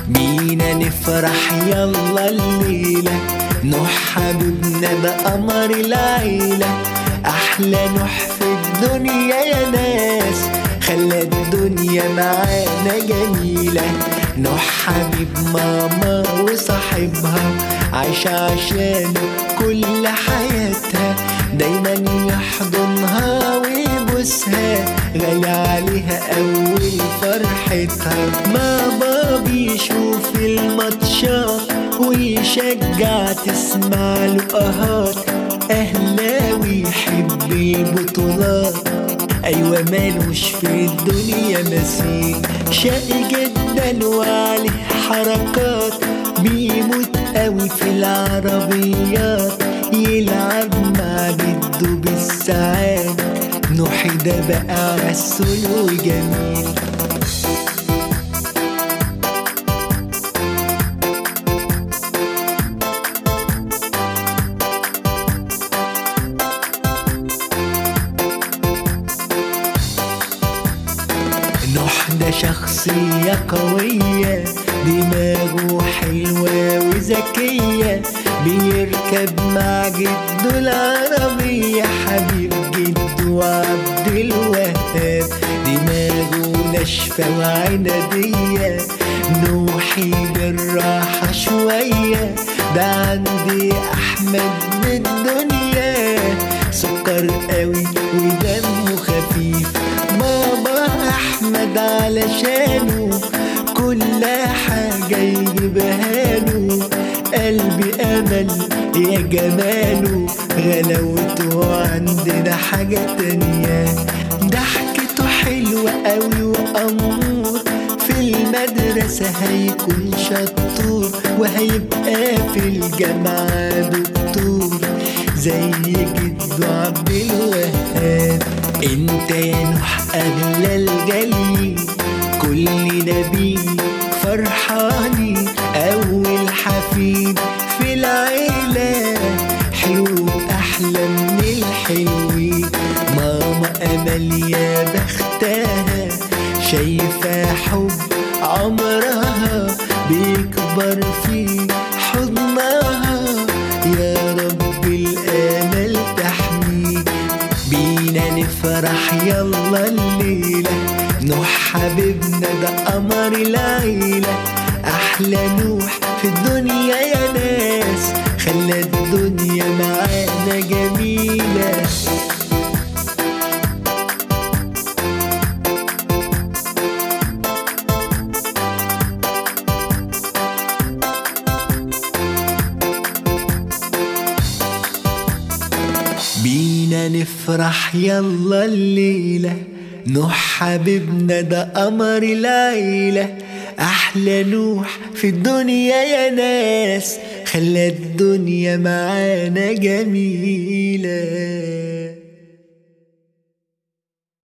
بينا نفرح يلا الليلة نوح حبيبنا ده قمر العيلة أحلى نوح في الدنيا يا ناس خلى الدنيا معانا جميلة نوح حبيب ماما وصاحبها عايشة عشانه كل حياتها دايما يحضنها ويبوسها غالي عليها أول فرحتها بابا بيشوف الماتشات ويشجع تسمع له قهات أهلاوي يحب البطولات أيوة مالوش في الدنيا مثيل شقي جدا وعليه حركات بيموت قوي في العربيات يلعب مع جده بالساعات نوحي ده بقى عسول وجميل نوح ده شخصية قوية دماغه حلوة وذكية بيركب مع جده العربية حبيب جده عبد الوهاب دماغه ناشفة وعنادية نوحي بالراحة شوية ده عندي أحمد من الدنيا سكر قوي ودمه خفيف بابا أحمد علشانه كل حاجة يجيبها له قلبي أمل يا جماله غلاوته عندنا حاجة تانية ضحكته حلوة قوي وأمور في المدرسة هيكون شطور وهيبقى في الجامعة دكتور زي جده عبد الوهاب انت يا نوح اغلى الجليل كلنا بيك فرحانين اول حفيد في العيلة حلو احلى من الحلوين ماما امل يا بختها شايفة حب عمرها بيكبر في حضنها يا رب الامل تحميك بينا نفرح يلا الليلة نوح حبيبنا ده قمر العيلة أحلى نوح في الدنيا يا ناس خلى الدنيا معانا جميلة بينا نفرح يلا الليلة نوح حبيبنا ده قمر العيلة أحلى نوح في الدنيا يا ناس خلى الدنيا معانا جميلة